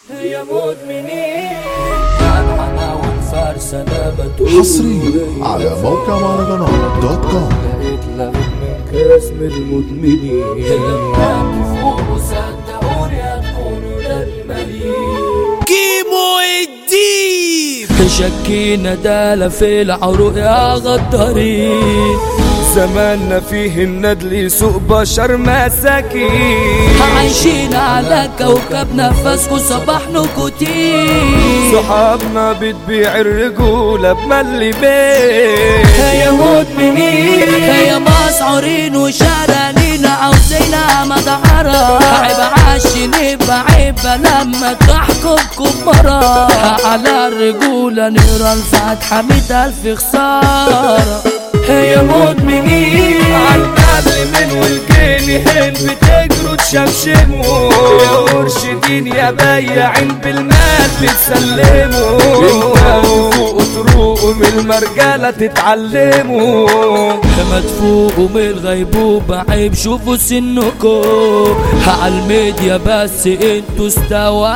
يا مدمنين انا والفرسانة بتقول حصريا على موقع مهرجانات دوت كوم لقيت لغت من قسم المدمنين لما تفوقوا صدقوني هتكونوا ندمانين كيمو الديب شكينا دالة في العروق يا غدارين زماننا فيه الندل يسوق بشر مساكين عايشين على كوكب نفسكوا صباح نكوتين صحابنا بتبيع الرجولة بملي بيت يا مدمنين يا مسعورين وشرانين عاوزينها مدعرة عيب عاشين بعيبة لما تحكمكم مرة على الرجولة نقرا الفاتحة مية ألف خسارة يا مدمنين عالقبل من والجيني هين بتجروا تشمشموا يا مرشدين يا بياعين بالمال بتسلموا انتوا فوقوا تروقوا من المرجلة تتعلموا لما تفوقوا من الغيبوبة عيب شوفوا سنكم عالميديا بس انتوا استوى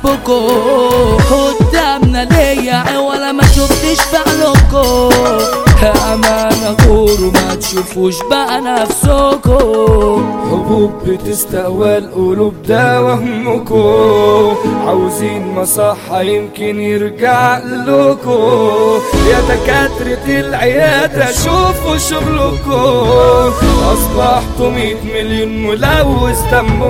قلبكم قدامنا ليا ولا ما شفتش فعلكم أمانة غور ما تشوفوش بقى نفسكم حبوب بتستقوى القلوب ده وهمكم عاوزين مصحة يمكن يرجع لكم يا دكاترة العيادة شوفوا شغلكم أصبحتوا مية مليون ملوث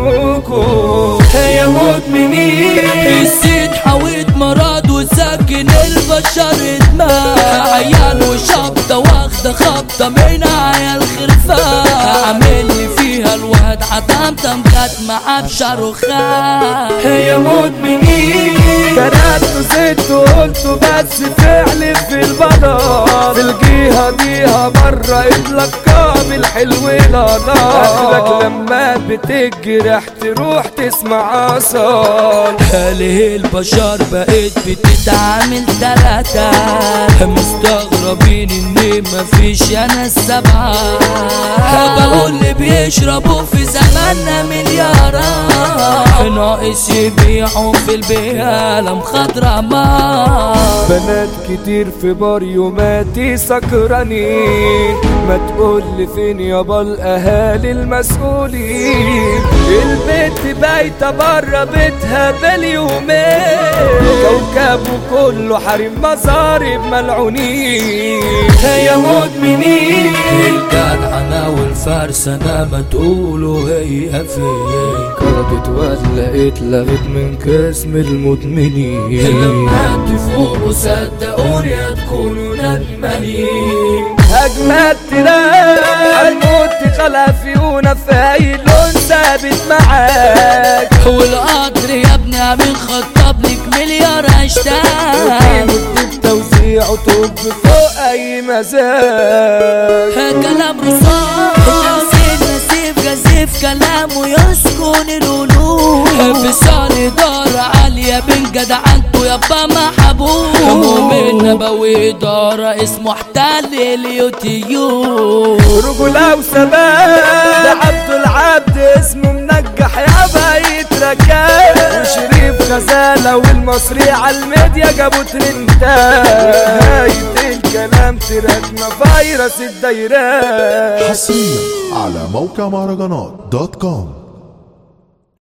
دمكم يا مدمنين السيد حويت مرض وساكن البشر ادمان عيال وشبطة واخدة خبطة من عيال خرفان عامل لي فيها الواد عدمتم جت معاه بشاروخان يا مدمنين كرهتوا زدتوا قلتوا بس فعل في البضان في الجهة ديها برا اتلقى بالحلو لا لا اخرك لما بتجرح تروح تسمع اصال هاله البشر بقيت بتتعامل تلاتة مستغربين ان مفيش انا السبعة بقول اللي بيشربوا في زماننا مليارات ناقص يبيعوا في البيالة مخضرة ما بنات كتير في بار يوماتي سكرانين ما تقول لي فين يابا الاهالي المسؤولين البنت بايته بره بيتها باليومين كوكبه كله حريم مزارب ملعونين يا مدمنين الجدعنة والفرسانة ما تقولوا هي فين كربت ولقيت لغت من قسم المدمنين لما تفوقوا صدقوني هتكونوا ندمانين أجمد تلاقي الموت خلافيونا في أي لون ثابت معاك والقطر يا ابني عامل خطاب لك مليار هاشتاج وفي توزيع طب فوق أي مزاج كلام رصاص نسيف جزيف كلامه يسكن القلوب في صار إدارة عالية بين جدعنته يابا محبوب مؤمن نبوي إدارة اسمه احتل اليوتيوب رجولة وثبات ده عبد العبد اسمه منجح يابا يتركب وشريف غزالة والمصري على الميديا جابوا ترندات نهاية الكلام تراكنا فيروس الدايرات حصريا على موقع مهرجانات دوت كوم